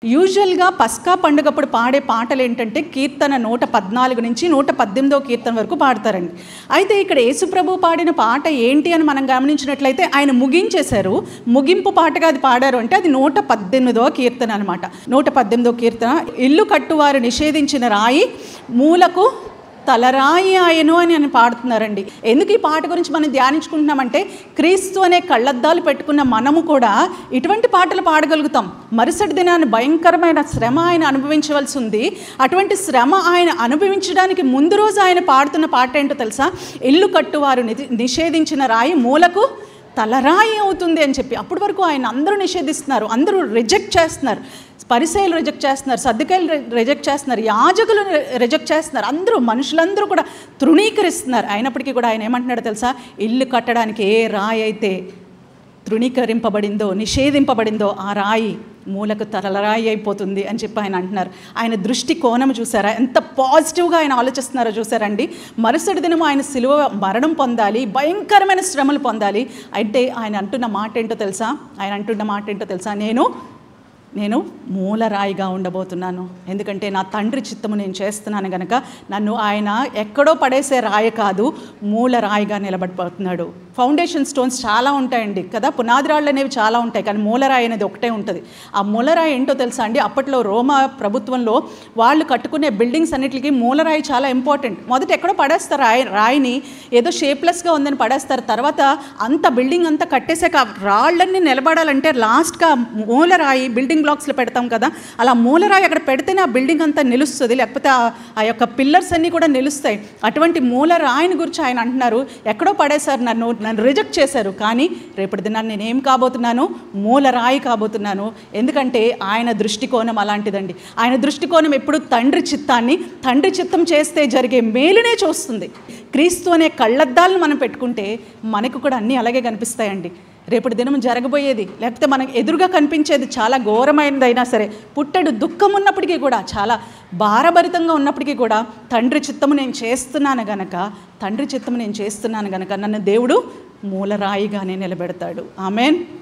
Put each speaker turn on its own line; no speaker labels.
యూజువల్గా పస్కా పండుగప్పుడు పాడే పాటలు ఏంటంటే కీర్తన నూట పద్నాలుగు నుంచి నూట పద్దెనిమిదో కీర్తన వరకు పాడతారండి అయితే ఇక్కడ యేసుప్రభు పాడిన పాట ఏంటి అని మనం గమనించినట్లయితే ఆయన ముగించేశారు ముగింపు పాటగా అది పాడారు అంటే అది నూట పద్దెనిమిదో కీర్తన అనమాట నూట పద్దెనిమిదో కీర్తన ఇల్లు కట్టువారు నిషేధించిన రాయి మూలకు తలరాయి ఆయను అని అని పాడుతున్నారండి ఎందుకు ఈ పాట గురించి మనం ధ్యానించుకుంటున్నామంటే క్రీస్తు అనే కళ్ళద్దాలు పెట్టుకున్న మనము కూడా ఇటువంటి పాటలు పాడగలుగుతాం మరుసటి దినాన్ని భయంకరమైన శ్రమ ఆయన అనుభవించవలసి ఉంది అటువంటి శ్రమ ఆయన అనుభవించడానికి ముందు రోజు ఆయన పాడుతున్న పాట ఏంటో తెలుసా ఇల్లు కట్టువారు నిధి- నిషేధించిన రాయి మూలకు తలరాయి అవుతుంది అని చెప్పి అప్పటి వరకు ఆయన అందరూ నిషేధిస్తున్నారు అందరూ రిజెక్ట్ చేస్తున్నారు పరిసయలు రిజెక్ట్ చేస్తున్నారు సర్దికాయలు రిజెక్ట్ చేస్తున్నారు యాజకులు రిజెక్ట్ చేస్తున్నారు అందరూ మనుషులందరూ కూడా తృణీకరిస్తున్నారు అయినప్పటికీ కూడా ఆయన ఏమంటున్నాడో తెలుసా ఇల్లు కట్టడానికి ఏ రాయి అయితే తృణీకరింపబడిందో నిషేధింపబడిందో ఆ రాయి మూలకు తలరాయి అయిపోతుంది అని చెప్పి ఆయన అంటున్నారు ఆయన దృష్టి కోణం చూసారా ఎంత పాజిటివ్గా ఆయన ఆలోచిస్తున్నారో చూసారండి మరుసటి దినం ఆయన సిలువ మరణం పొందాలి భయంకరమైన శ్రమలు పొందాలి అయితే ఆయన అంటున్న మాట ఏంటో తెలుసా ఆయన అంటున్న మాట ఏంటో తెలుసా నేను నేను మూలరాయిగా ఉండబోతున్నాను ఎందుకంటే నా తండ్రి చిత్తము నేను చేస్తున్నాను గనక నన్ను ఆయన ఎక్కడో పడేసే రాయి కాదు మూల రాయిగా నిలబడిపోతున్నాడు ఫౌండేషన్ స్టోన్స్ చాలా ఉంటాయండి కదా పునాది రాళ్ళు అనేవి చాలా ఉంటాయి కానీ మూలరాయి అనేది ఒకటే ఉంటుంది ఆ మూలరాయి ఏంటో తెలుసా అండి అప్పట్లో రోమా ప్రభుత్వంలో వాళ్ళు కట్టుకునే బిల్డింగ్స్ అన్నిటికీ మూలరాయి చాలా ఇంపార్టెంట్ మొదట ఎక్కడో పడేస్తారు రాయి రాయిని ఏదో షేప్లెస్గా ఉందని పడేస్తారు తర్వాత అంత బిల్డింగ్ అంతా కట్టేసాక ఆ రాళ్ళన్నీ నిలబడాలంటే లాస్ట్గా మూలరాయి బిల్డింగ్ బ్లాక్స్లో పెడతాం కదా అలా మూలరాయి అక్కడ పెడితేనే ఆ బిల్డింగ్ అంతా నిలుస్తుంది లేకపోతే ఆ- ఆ యొక్క పిల్లర్స్ అన్నీ కూడా నిలుస్తాయి అటువంటి మూలరాయిని గురించి ఆయన అంటున్నారు ఎక్కడో పడేశారు నన్ను నన్ను రిజెక్ట్ చేశారు కానీ రేపటి దినాన్ని నేను ఏం కాబోతున్నాను మూలరాయి కాబోతున్నాను ఎందుకంటే ఆయన దృష్టికోణం అలాంటిదండి ఆయన దృష్టికోణం ఎప్పుడు తండ్రి చిత్తాన్ని తండ్రి చిత్తం చేస్తే జరిగే మేలునే చూస్తుంది క్రీస్తు అనే కళ్ళద్దాలను మనం పెట్టుకుంటే మనకు కూడా అన్నీ అలాగే కనిపిస్తాయండి రేపటి దినం జరగబోయేది లేకపోతే మనకు ఎదురుగా కనిపించేది చాలా ఘోరమైనదైనా సరే పుట్టెడు దుఃఖం ఉన్నప్పటికీ కూడా చాలా భారభరితంగా ఉన్నప్పటికీ కూడా తండ్రి చిత్తము నేను చేస్తున్నాను గనక తండ్రి చిత్తము నేను చేస్తున్నాను గనక నన్ను దేవుడు మూలరాయిగానే నిలబెడతాడు ఆమెన్